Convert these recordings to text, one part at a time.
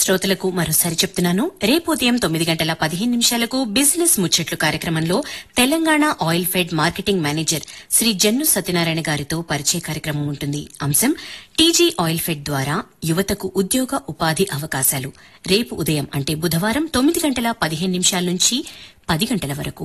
శ్రోతలకు మరోసారి చెప్తున్నాను రేపు ఉదయం తొమ్మిది గంటల పదిహేను నిమిషాలకు బిజినెస్ ముచ్చట్లు కార్యక్రమంలో Telangana Oilfed marketing manager Shri Jannu Satyanarayana గారితో పరిచయ కార్యక్రమం ఉంటుంది అంశం టీజీ ఆయిల్ ఫెడ్ ద్వారా యువతకు ఉద్యోగ ఉపాధి అవకాశాలు రేపు ఉదయం అంటే బుధవారం తొమ్మిది గంటల పదిహేను నిమిషాల నుంచి పది గంటల వరకు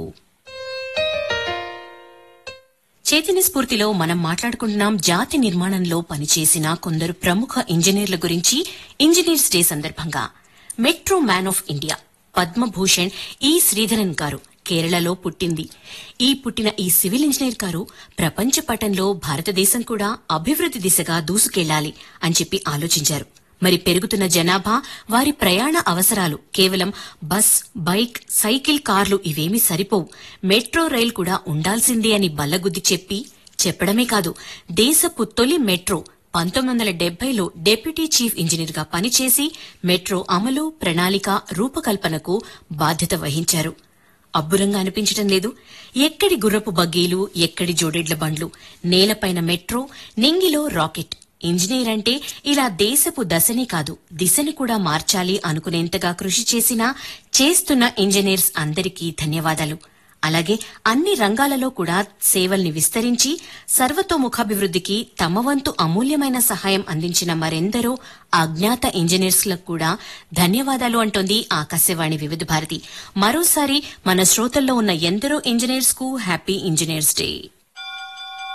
చైతన్య స్ఫూర్తిలో మనం మాట్లాడుకుంటున్నాం జాతి నిర్మాణంలో పనిచేసిన కొందరు ప్రముఖ ఇంజనీర్ల గురించి ఇంజనీర్స్ డే సందర్భంగా metro man of India Padma Bhushan E Sreedharan గారు కేరళలో పుట్టింది ఈ పుట్టిన ఈ సివిల్ ఇంజనీర్ గారు ప్రపంచ పటంలో భారతదేశం కూడా అభివృద్ది దిశగా దూసుకెళ్లాలి అని చెప్పి ఆలోచించారు మరి పెరుగుతున్న జనాభా వారి ప్రయాణ అవసరాలు కేవలం బస్ బైక్ సైకిల్ కార్లు ఇవేమీ సరిపోవు మెట్రో రైల్ కూడా ఉండాల్సిందే అని బల్లగుద్ది చెప్పి చెప్పడమే కాదు దేశపు తొలి మెట్రో పంతొమ్మిది వందల డెబ్బైలో డెప్యూటీ చీఫ్ ఇంజనీర్ గా పనిచేసి మెట్రో అమలు ప్రణాళిక రూపకల్పనకు బాధ్యత వహించారు అబ్బురంగా అనిపించటం లేదు ఎక్కడి గుర్రపు బగ్గీలు ఎక్కడి జోడెడ్ల బండ్లు నేలపైన మెట్రో నింగిలో రాకెట్ ఇంజనీర్ అంటే ఇలా దేశపు దశని కాదు దిశని కూడా మార్చాలి అనుకునేంతగా కృషి చేసిన చేస్తున్న ఇంజనీర్స్ అందరికీ ధన్యవాదాలు అలాగే అన్ని రంగాలలో కూడా సేవల్ని విస్తరించి సర్వతోముఖాభివృద్ధికి తమ వంతు అమూల్యమైన సహాయం అందించిన మరెందరో అజ్ఞాత ఇంజనీర్స్లకు కూడా ధన్యవాదాలు అంటోంది ఆకాశవాణి వివిధ భారతి మరోసారి మన శ్రోతల్లో ఉన్న ఎందరో ఇంజనీర్స్ కు హ్యాపీ ఇంజనీర్స్ డే